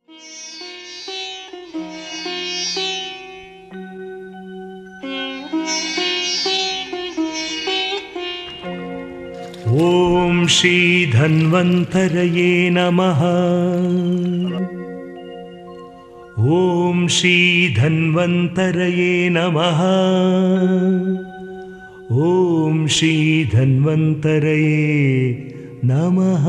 ॐ श्रीधन्वन्तरये नमः ॐ श्रीधन्वन्तरये नमः ॐ श्रीधन्वन्तरये नमः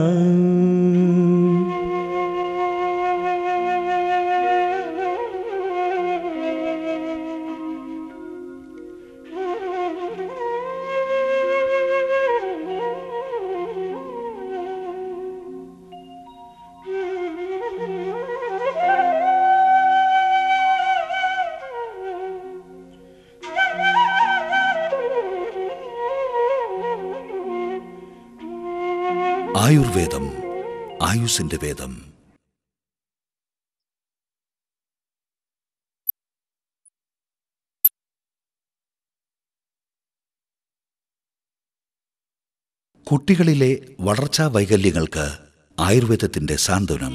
ആയുർവേദം ആയുസിന്റെ വേദം കുട്ടികളിലെ വളർച്ചാ വൈകല്യങ്ങൾക്ക് ആയുർവേദത്തിന്റെ സാന്ത്വനം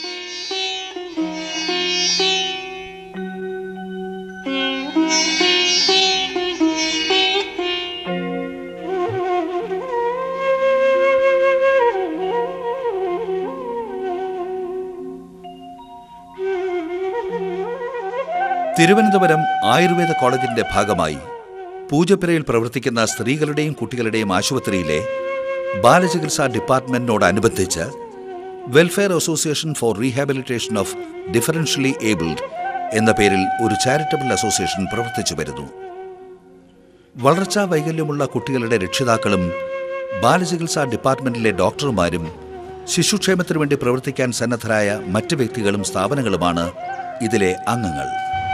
തിരുവനന്തപുരം ആയുർവേദ കോളേജിന്റെ ഭാഗമായി പൂജപ്പുരയിൽ പ്രവർത്തിക്കുന്ന സ്ത്രീകളുടെയും കുട്ടികളുടെയും ആശുപത്രിയിലെ ബാലചികിത്സാ ഡിപ്പാർട്ട്മെന്റിനോടനുബന്ധിച്ച് welfare association for rehabilitation of differentially abled എന്ന പേരിൽ ഒരു ചാരിറ്റബിൾ അസോസിയേഷൻ പ്രവർത്തിച്ചു വരുന്നു വളർച്ചാ വൈകല്യമുള്ള കുട്ടികളുടെ രക്ഷിതാക്കളും ബാലചികിത്സാ ഡിപ്പാർട്ട്മെന്റിലെ ഡോക്ടർമാരും ശിശുക്ഷേമത്തിനു വേണ്ടി പ്രവർത്തിക്കാൻ സന്നദ്ധരായ മറ്റ് വ്യക്തികളും സ്ഥാപനങ്ങളുമാണ് ഇതിലെ അംഗങ്ങൾ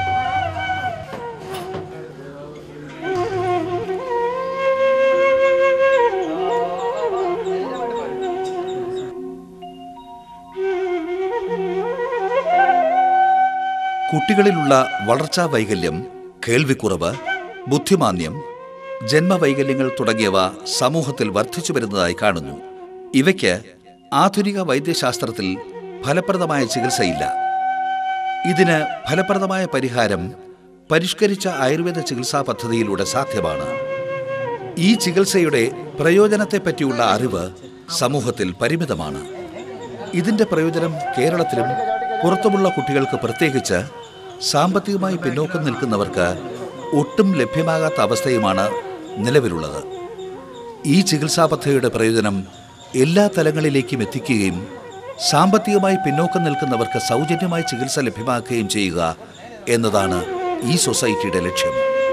കുട്ടികളിലുള്ള വളർച്ചാ വൈകല്യം കേൾവിക്കുറവ് ബുദ്ധിമാന്യം ജന്മവൈകല്യങ്ങൾ തുടങ്ങിയവ സമൂഹത്തിൽ വർദ്ധിച്ചു വരുന്നതായി കാണുന്നു ഇവയ്ക്ക് ആധുനിക വൈദ്യശാസ്ത്രത്തിൽ ഫലപ്രദമായ ചികിത്സയില്ല ഇതിന് ഫലപ്രദമായ പരിഹാരം പരിഷ്കരിച്ച ആയുർവേദ ചികിത്സാ പദ്ധതിയിലൂടെ സാധ്യമാണ് ഈ ചികിത്സയുടെ പ്രയോജനത്തെപ്പറ്റിയുള്ള അറിവ് സമൂഹത്തിൽ പരിമിതമാണ് ഇതിന്റെ പ്രയോജനം കേരളത്തിലും പുറത്തുമുള്ള കുട്ടികൾക്ക് പ്രത്യേകിച്ച് സാമ്പത്തികമായി പിന്നോക്കം നിൽക്കുന്നവർക്ക് ഒട്ടും ലഭ്യമാകാത്ത അവസ്ഥയുമാണ് നിലവിലുള്ളത് ഈ ചികിത്സാ പദ്ധതിയുടെ പ്രയോജനം എല്ലാ തലങ്ങളിലേക്കും എത്തിക്കുകയും സാമ്പത്തികമായി പിന്നോക്കം നിൽക്കുന്നവർക്ക് സൗജന്യമായി ചികിത്സ ലഭ്യമാക്കുകയും ചെയ്യുക എന്നതാണ് ഈ സൊസൈറ്റിയുടെ ലക്ഷ്യം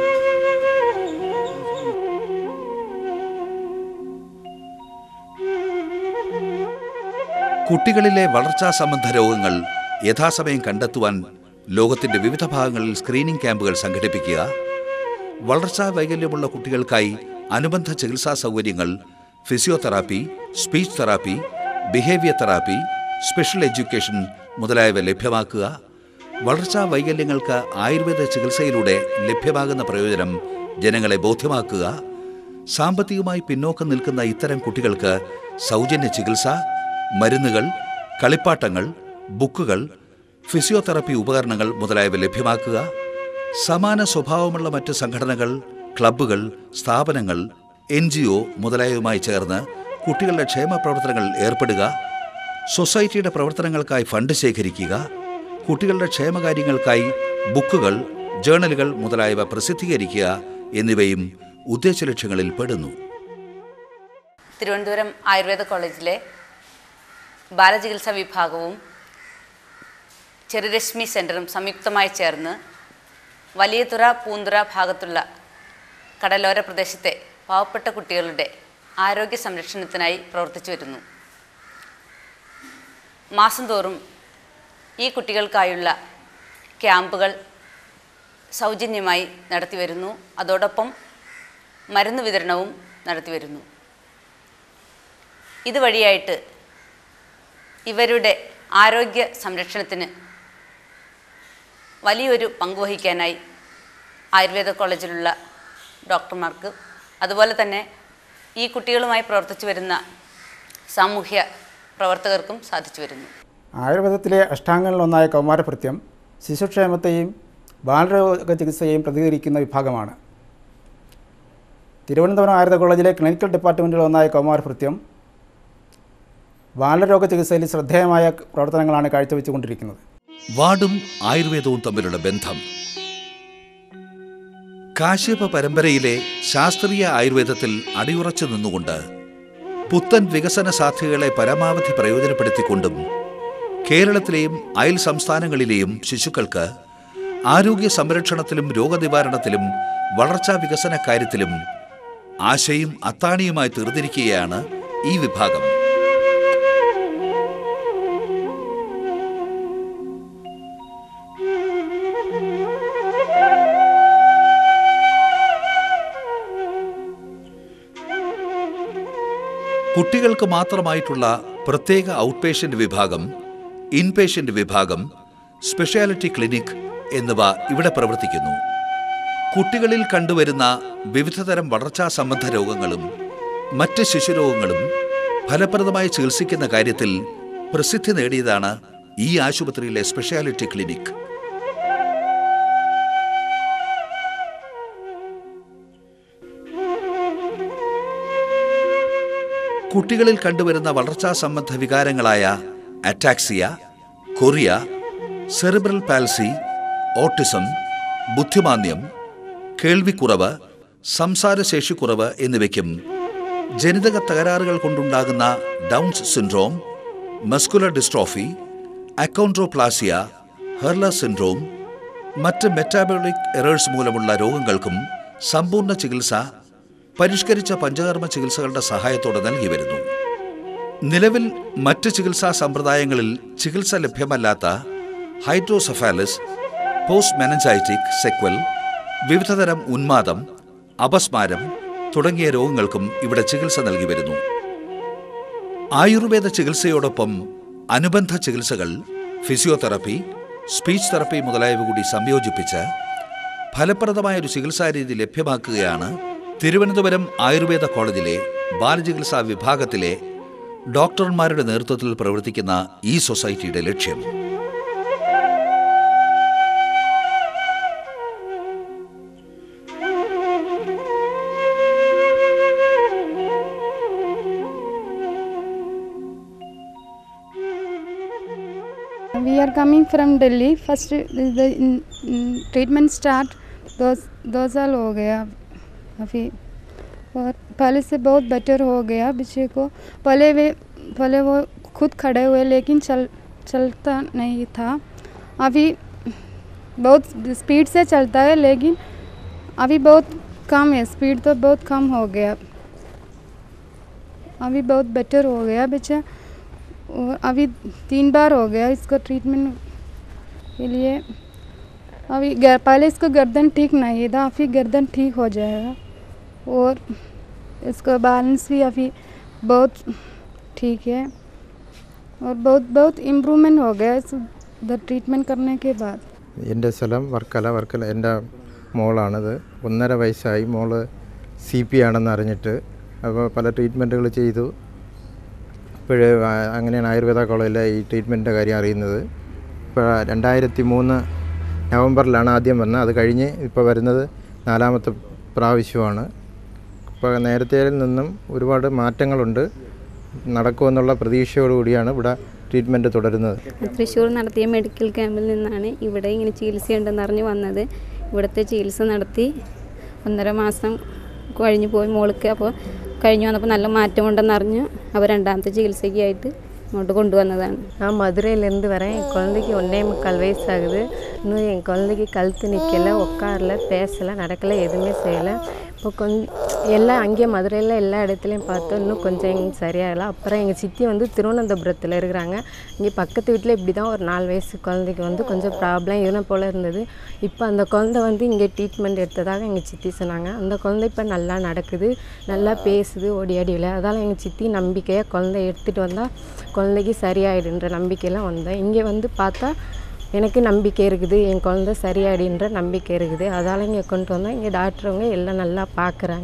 കുട്ടികളിലെ വളർച്ചാ സംബന്ധ രോഗങ്ങൾ യഥാസമയം കണ്ടെത്തുവാൻ ലോകത്തിന്റെ വിവിധ ഭാഗങ്ങളിൽ സ്ക്രീനിംഗ് ക്യാമ്പുകൾ സംഘടിപ്പിക്കുക വളർച്ചാ വൈകല്യമുള്ള കുട്ടികൾക്കായി അനുബന്ധ ചികിത്സാ സൗകര്യങ്ങൾ physiotherapy speech therapy behaviour therapy special education മുതലായവ ലഭ്യമാക്കുക വളർച്ചാ വൈകല്യങ്ങൾക്ക് ആയുർവേദ ചികിത്സയിലൂടെ ലഭ്യമാകുന്ന പ്രയോജനം ജനങ്ങളെ ബോധ്യമാക്കുക സാമ്പത്തികമായി പിന്നോക്കം നിൽക്കുന്ന ഇത്തരം കുട്ടികൾക്ക് സൗജന്യ ചികിത്സ മരുന്നുകൾ കളിപ്പാട്ടങ്ങൾ ബുക്കുകൾ ഫിസിയോതെറാപ്പി ഉപകരണങ്ങൾ മുതലായവ ലഭ്യമാക്കുക സമാന സ്വഭാവമുള്ള മറ്റ് സംഘടനകൾ ക്ലബ്ബുകൾ സ്ഥാപനങ്ങൾ എൻ ജി ഒ മുതലായവയുമായി ചേർന്ന് കുട്ടികളുടെ ക്ഷേമ പ്രവർത്തനങ്ങളിൽ ഏർപ്പെടുക സൊസൈറ്റിയുടെ പ്രവർത്തനങ്ങൾക്കായി ഫണ്ട് ശേഖരിക്കുക കുട്ടികളുടെ ക്ഷേമകാര്യങ്ങൾക്കായി ബുക്കുകൾ ജേണലുകൾ മുതലായവ പ്രസിദ്ധീകരിക്കുക എന്നിവയും ഉദ്ദേശ ലക്ഷ്യങ്ങളിൽ പെടുന്നു തിരുവനന്തപുരം ആയുർവേദ കോളേജിലെ ബാലചികിത്സാ വിഭാഗവും ചെറുരശ്മി സെൻറ്ററും സംയുക്തമായി ചേർന്ന് വലിയതുറ പൂന്തുറ ഭാഗത്തുള്ള കടലോര പ്രദേശത്തെ പാവപ്പെട്ട കുട്ടികളുടെ ആരോഗ്യ സംരക്ഷണത്തിനായി പ്രവർത്തിച്ചു വരുന്നു മാസം തോറും ഈ കുട്ടികൾക്കായുള്ള ക്യാമ്പുകൾ സൗജന്യമായി നടത്തി വരുന്നു അതോടൊപ്പം മരുന്ന് വിതരണവും നടത്തി വരുന്നു ഇതുവഴിയായിട്ട് ഇവരുടെ ആരോഗ്യ സംരക്ഷണത്തിന് വലിയൊരു പങ്ക് വഹിക്കാനായി ആയുർവേദ കോളേജിലുള്ള ഡോക്ടർമാർക്ക് അതുപോലെ തന്നെ ഈ കുട്ടികളുമായി പ്രവർത്തിച്ചു വരുന്ന സാമൂഹ്യ പ്രവർത്തകർക്കും സാധിച്ചു വരുന്നു ആയുർവേദത്തിലെ അഷ്ടാംഗങ്ങളിലൊന്നായ കൗമാരഭൃത്യം ശിശുക്ഷേമത്തെയും ബാലരോഗ ചികിത്സയെയും പ്രതികരിക്കുന്ന വിഭാഗമാണ് തിരുവനന്തപുരം ആയുർവേദ കോളേജിലെ ക്ലിനിക്കൽ ഡിപ്പാർട്ട്മെൻറ്റിലൊന്നായ കൗമാരഭൃത്യം ബാലരോഗ ചികിത്സയിൽ ശ്രദ്ധേയമായ പ്രവർത്തനങ്ങളാണ് കാഴ്ചവെച്ചുകൊണ്ടിരിക്കുന്നത് വാർഡും ആയുർവേദവും തമ്മിലുള്ള ബന്ധം കാശ്യപ പരമ്പരയിലെ ശാസ്ത്രീയ ആയുർവേദത്തിൽ അടിയുറച്ചു നിന്നുകൊണ്ട് പുത്തൻ വികസന സാധ്യതകളെ പരമാവധി പ്രയോജനപ്പെടുത്തിക്കൊണ്ടും കേരളത്തിലെയും അയൽ സംസ്ഥാനങ്ങളിലെയും ശിശുക്കൾക്ക് ആരോഗ്യ സംരക്ഷണത്തിലും രോഗനിവാരണത്തിലും വളർച്ചാ വികസന കാര്യത്തിലും ആശയും അത്താണിയുമായി തീർന്നിരിക്കുകയാണ് ഈ വിഭാഗം കുട്ടികൾക്ക് മാത്രമായിട്ടുള്ള പ്രത്യേക ഔട്ട് പേഷ്യന്റ് വിഭാഗം ഇൻപേഷ്യന്റ് വിഭാഗം സ്പെഷ്യാലിറ്റി ക്ലിനിക് എന്നിവ ഇവിടെ പ്രവർത്തിക്കുന്നു കുട്ടികളിൽ കണ്ടുവരുന്ന വിവിധതരം വളർച്ചാ സംബന്ധ രോഗങ്ങളും മറ്റ് ശിശുരോഗങ്ങളും ഫലപ്രദമായി ചികിത്സിക്കുന്ന കാര്യത്തിൽ പ്രസിദ്ധി നേടിയതാണ് ഈ ആശുപത്രിയിലെ സ്പെഷ്യാലിറ്റി ക്ലിനിക് കുട്ടികളിൽ കണ്ടുവരുന്ന വളർച്ചാ സംബന്ധ വികാരങ്ങളായ ataxia chorea cerebral palsy autism ബുദ്ധിമാന്ദ്യം കേൾവിക്കുറവ് സംസാരശേഷിക്കുറവ് എന്നിവയ്ക്കും ജനിതക തകരാറുകൾ കൊണ്ടുണ്ടാകുന്ന Down's syndrome muscular dystrophy achondroplasia Hurler syndrome മറ്റ് മെറ്റാബോളിക് എറേഴ്സ് മൂലമുള്ള രോഗങ്ങൾക്കും സമ്പൂർണ്ണ ചികിത്സ പരിഷ്കരിച്ച പഞ്ചകർമ്മ ചികിത്സകളുടെ സഹായത്തോടെ നൽകി വരുന്നു നിലവിൽ മറ്റ് ചികിത്സാ സമ്പ്രദായങ്ങളിൽ ചികിത്സ ലഭ്യമല്ലാത്ത ഹൈഡ്രോസഫാലിസ് പോസ്റ്റ് മെനഞ്ചൈറ്റിക് സെക്വൽ വിവിധതരം ഉന്മാദം അപസ്മാരം തുടങ്ങിയ രോഗങ്ങൾക്കും ഇവിടെ ചികിത്സ നൽകി വരുന്നു ആയുർവേദ ചികിത്സയോടൊപ്പം അനുബന്ധ ചികിത്സകൾ ഫിസിയോതെറപ്പി സ്പീച്ച് തെറപ്പി മുതലായവ കൂടി സംയോജിപ്പിച്ച് ഫലപ്രദമായ ഒരു ചികിത്സാ രീതി ലഭ്യമാക്കുകയാണ് തിരുവനന്തപുരം ആയുർവേദ കോളേജിലെ ബാലചികിത്സാ വിഭാഗത്തിലെ ഡോക്ടർമാരുടെ നേതൃത്വത്തിൽ പ്രവർത്തിക്കുന്ന ഈ സൊസൈറ്റിയുടെ ലക്ഷ്യം We are coming from Delhi. First, the in, in, treatment start दो दो साल हो गया अभी और पहले से बहुत बेटर हो गया बच्चे को पहले वे पहले वो खुद खड़े हुए लेकिन चल चलता नहीं था अभी बहुत स्पीड से चलता है लेकिन अभी बहुत कम है स्पीड तो बहुत कम हो गया अभी बहुत बेटर हो गया बच्चा और अभी तीन बार हो गया इसको ट्रीटमेंट के लिए अभी गर, पहले इसको गर्दन ठीक नहीं था अभी गर्दन ठीक हो जाएगा और इसका बैलेंस भी अभी बहुत ठीक है और बहुत बहुत इम्प्रूवमेंट हो गया इस उधर ट्रीटमेंट करने के बाद എൻ്റെ സ്ഥലം വർക്കല വർക്കല എൻ്റെ മോളാണിത് ഒന്നര വയസ്സായി മോള് സി പി ആണെന്ന് അറിഞ്ഞിട്ട് അപ്പോൾ പല ട്രീറ്റ്മെൻറ്റുകൾ ചെയ്തു ഇപ്പോഴേ അങ്ങനെയാണ് ആയുർവേദ കോളേജിലെ ഈ ട്രീറ്റ്മെൻറ്റിൻ്റെ കാര്യം അറിയുന്നത് ഇപ്പോൾ രണ്ടായിരത്തി മൂന്ന് നവംബറിലാണ് ആദ്യം വന്നത് അത് കഴിഞ്ഞ് ഇപ്പോൾ വരുന്നത് നാലാമത്തെ പ്രാവശ്യമാണ് ഇപ്പോൾ നേരത്തേൽ നിന്നും ഒരുപാട് മാറ്റങ്ങളുണ്ട് നടക്കുമെന്നുള്ള പ്രതീക്ഷയോടുകൂടിയാണ് ഇവിടെ ട്രീറ്റ്മെൻറ്റ് തുടരുന്നത് തൃശ്ശൂർ നടത്തിയ മെഡിക്കൽ ക്യാമ്പിൽ നിന്നാണ് ഇവിടെ ഇങ്ങനെ ചികിത്സയുണ്ടെന്ന് അറിഞ്ഞ് വന്നത് ഇവിടുത്തെ ചികിത്സ നടത്തി ഒന്നര മാസം കഴിഞ്ഞു പോയി മോൾക്ക് അപ്പോൾ കഴിഞ്ഞു വന്നപ്പോൾ നല്ല മാറ്റമുണ്ടെന്ന് അറിഞ്ഞ് അവർ രണ്ടാമത്തെ ചികിത്സയ്ക്കായിട്ട് இங்கோட்டு கொண்டு வந்ததான் நான் மதுரையிலேருந்து வரேன் என் குழந்தைக்கு ஒன்றே முக்கால் வயசு ஆகுது இன்னும் என் குழந்தைக்கு கழுத்து நிற்கலை உட்காரல பேசலை நடக்கலை எதுவுமே செய்யலை இப்போ கொஞ்சம் எல்லாம் அங்கேயே மதுரையில் எல்லா இடத்துலையும் பார்த்தோம் இன்னும் கொஞ்சம் எங்களுக்கு சரியாகலை அப்புறம் எங்கள் சித்தி வந்து திருவனந்தபுரத்தில் இருக்கிறாங்க இங்கே பக்கத்து வீட்டில் இப்படி தான் ஒரு நாலு வயசு குழந்தைக்கு வந்து கொஞ்சம் ப்ராப்ளம் இதனை போல் இருந்தது இப்போ அந்த குழந்தை வந்து இங்கே ட்ரீட்மெண்ட் எடுத்ததாக எங்கள் சித்தி சொன்னாங்க அந்த குழந்தை இப்போ நல்லா நடக்குது நல்லா பேசுது ஓடி ஆடி விளையாடு அதால் எங்கள் சித்தி நம்பிக்கையாக குழந்தை எடுத்துகிட்டு வந்தால் குழந்தைக்கு சரியாயிடுன்ற நம்பிக்கையெல்லாம் வந்தேன் இங்கே வந்து பார்த்தா எனக்கு நம்பிக்கை இருக்குது என் குழந்தை சரியாயிடுன்ற நம்பிக்கை இருக்குது அதால் இங்கே கொண்டு வந்தேன் இங்கே டாக்டருங்க எல்லாம் நல்லா பார்க்குறாங்க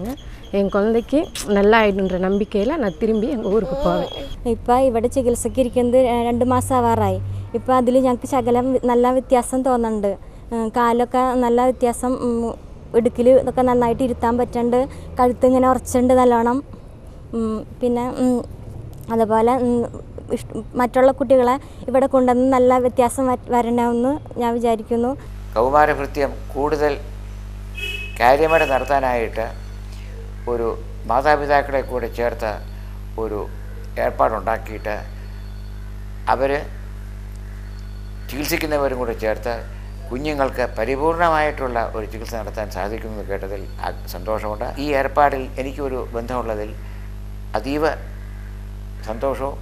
என் குழந்தைக்கு நல்லா ஆயிடுன்ற நம்பிக்கையில் நான் திரும்பி எங்கள் ஊருக்கு போவேன் ഇപ്പോൾ ഇവിടെ ചികിത്സയ്ക്ക് ഇരിക്കുന്നത് രണ്ട് മാസം ആവാറായി ഇപ്പോൾ അതിൽ ഞങ്ങൾക്ക് ശകലം വി- നല്ല വ്യത്യാസം തോന്നുന്നുണ്ട് ഉം, കാലൊക്കെ നല്ല വ്യത്യാസം ഇടുക്കിൽ ഇതൊക്കെ നന്നായിട്ട് ഇരുത്താൻ പറ്റുന്നുണ്ട് കഴുത്ത് ഇങ്ങനെ ഉറച്ചുണ്ട് നല്ലോണം ഉം, പിന്നെ ഉം, അതുപോലെ ഉം, ഇഷ്- മറ്റുള്ള കുട്ടികളെ ഇവിടെ കൊണ്ടുവന്ന് നല്ല വ്യത്യാസം വ- വരണമെന്ന് ഞാൻ വിചാരിക്കുന്നു കൗമാരഭൃത്യം കൂടുതൽ കാര്യമായിട്ട് നടത്താനായിട്ട് ഒരു മാതാപിതാക്കളെ കൂടെ ചേർത്ത് ഒരു ഏർപ്പാടുണ്ടാക്കിയിട്ട് അവർ ചികിത്സിക്കുന്നവരും കൂടെ ചേർത്ത് കുഞ്ഞുങ്ങൾക്ക് പരിപൂർണമായിട്ടുള്ള ഒരു ചികിത്സ നടത്താൻ സാധിക്കുമെന്ന് കേട്ടതിൽ ആ- സന്തോഷമുണ്ട് ഈ ഏർപ്പാടിൽ എനിക്കൊരു ബന്ധമുള്ളതിൽ അതീവ സന്തോഷവും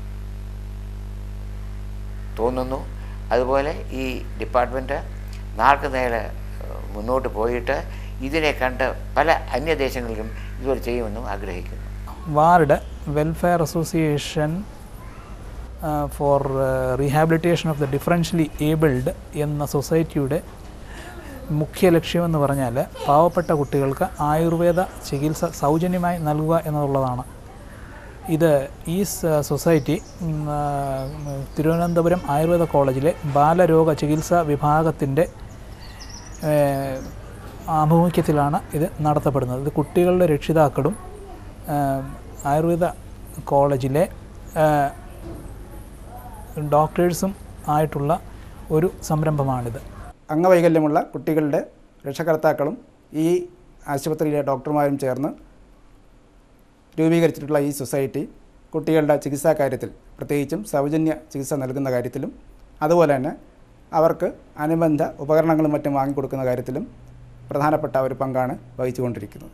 തോന്നുന്നു അതുപോലെ ഈ ഡിപ്പാർട്ട്മെൻറ്റ് നാൾക്ക് നേരെ ഏഹ്, മുന്നോട്ട് പോയിട്ട് ഇതിനെ കണ്ട് പല അന്യദേശങ്ങളിലും ഇതുപോലെ ചെയ്യുമെന്നും ആഗ്രഹിക്കുന്നു ward welfare association for rehabilitation of the differentially abled എന്ന സൊസൈറ്റിയുടെ മുഖ്യ ലക്ഷ്യമെന്ന് പറഞ്ഞാൽ പാവപ്പെട്ട കുട്ടികൾക്ക് ആയുർവേദ ചികിത്സ സൗജന്യമായി നൽകുക എന്നുള്ളതാണ് ഇത് ഈ സ- സൊസൈറ്റി ഉം, ആ, ഉം, തിരുവനന്തപുരം ആയുർവേദ കോളേജിലെ ബാലരോഗ ചികിത്സാ വിഭാഗത്തിൻ്റെ ഏഹ്, ആഭിമുഖ്യത്തിലാണ് ഇത് നടത്തപ്പെടുന്നത് ഇത് കുട്ടികളുടെ രക്ഷിതാക്കളും ഏഹ്, ആയുർവേദ കോളേജിലെ ഏഹ്, ഡോക്ടേഴ്സും ആയിട്ടുള്ള ഒരു സംരംഭമാണിത് അംഗവൈകല്യമുള്ള കുട്ടികളുടെ രക്ഷകർത്താക്കളും ഈ ആശുപത്രിയിലെ ഡോക്ടർമാരും ചേർന്ന് രൂപീകരിച്ചിട്ടുള്ള ഈ സൊസൈറ്റി കുട്ടികളുടെ ചികിത്സാ കാര്യത്തിൽ പ്രത്യേകിച്ചും സൗജന്യ ചികിത്സ നൽകുന്ന കാര്യത്തിലും അതുപോലെ തന്നെ അവർക്ക് അനുബന്ധ ഉപകരണങ്ങളും മറ്റും വാങ്ങിക്കൊടുക്കുന്ന കാര്യത്തിലും പ്രധാനപ്പെട്ട ഒരു പങ്കാണ് വഹിച്ചുകൊണ്ടിരിക്കുന്നത്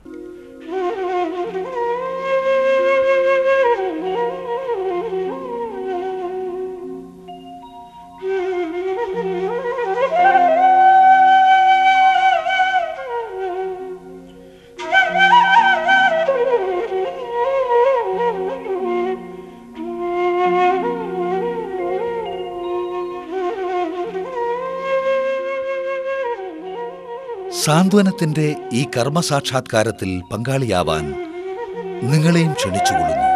സാന്ത്വനത്തിൻ്റെ ഈ കർമ്മസാക്ഷാത്കാരത്തിൽ പങ്കാളിയാവാൻ നിങ്ങളെയും ക്ഷണിച്ചുകൊള്ളുന്നു